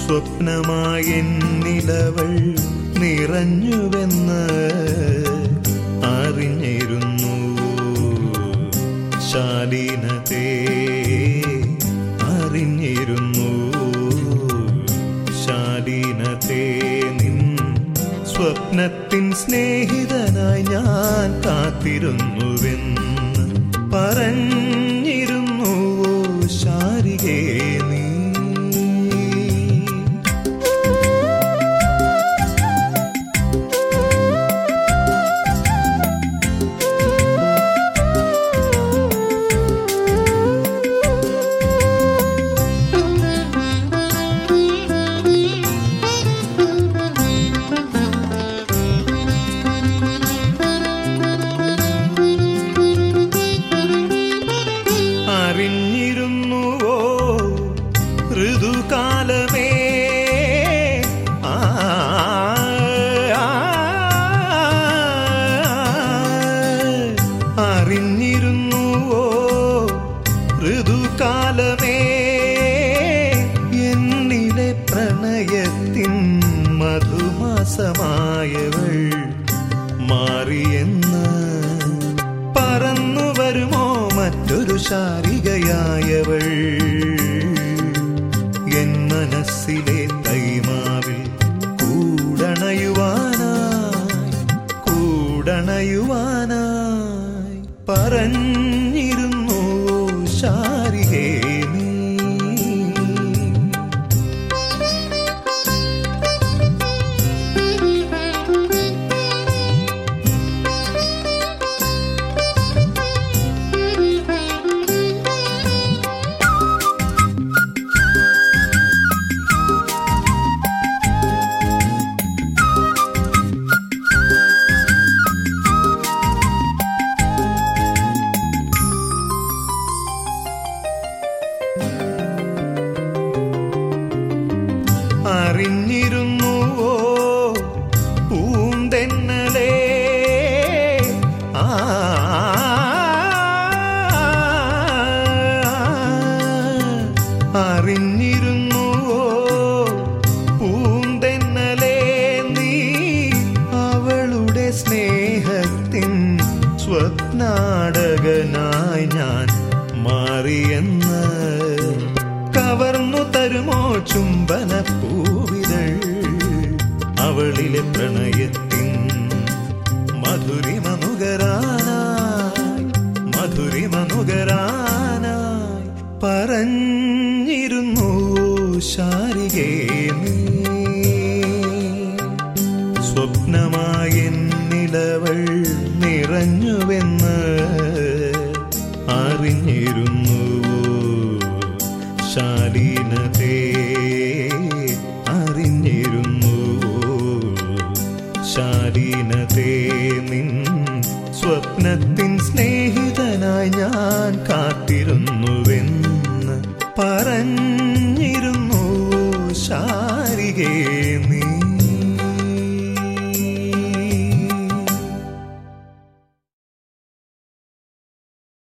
സ്വപ്നമായി നിലവൾ നിറഞ്ഞുവെന്ന് അറിഞ്ഞിരുന്നു ശാലീനതേ അറിഞ്ഞിരുന്നു ശാലീനതേ നിൻ സ്വപ്നത്തിൻ സ്നേഹിതനായി ഞാൻ കാത്തിരുന്നുവെന്ന് പറഞ്ഞിരുന്നു ശാരികേ നീ അറിഞ്ഞിരുന്നുവോ ഋതുകാലമേ ആ, അറിഞ്ഞിരുന്നുവോ ഋതുകാലമേ എന്നിലെ പ്രണയത്തിൻ മധുമാസമായവൾ മാറിയെന്ന് പറന്നു വരുമോ മറ്റൊരു ശാരികയായവൾ എൻ മനസ്സിലെ തൈമാവിൽ കൂടണയുവാനായി കൂടണയുവാനായി പറഞ്ഞിരുന്നു ശാരികേ നീ അറിഞ്ഞിരുന്നുവോ പൂന്തെന്നലേ ആ അറിഞ്ഞിരുന്നുവോ പൂന്തെന്നലേ നീ അവളുടെ സ്നേഹത്തിൻ സ്വപ്നാടകനായി ഞാൻ മാറിയെന്ന് കവർന്നു തരുമോ ചുംബന പൂവിതൾ അവളിലെ പ്രണയത്തിൻ മധുരിമ നുകരാനായി മധുരിമ നുകരാനായി പറഞ്ഞിരുന്നു ശാരികേ നീ സ്വപ്നമായി നിലവൾ നിറഞ്ഞുവെന്ന് അറിഞ്ഞിരുന്നു ശാലീനതേ അറിഞ്ഞിരുന്നു ശാലീനതേ നിൻ സ്വപ്നത്തിൻ സ്നേഹിതനായി ഞാൻ കാത്തിരുന്നുവെന്ന് പറഞ്ഞിരുന്നു ശാരികേ നീ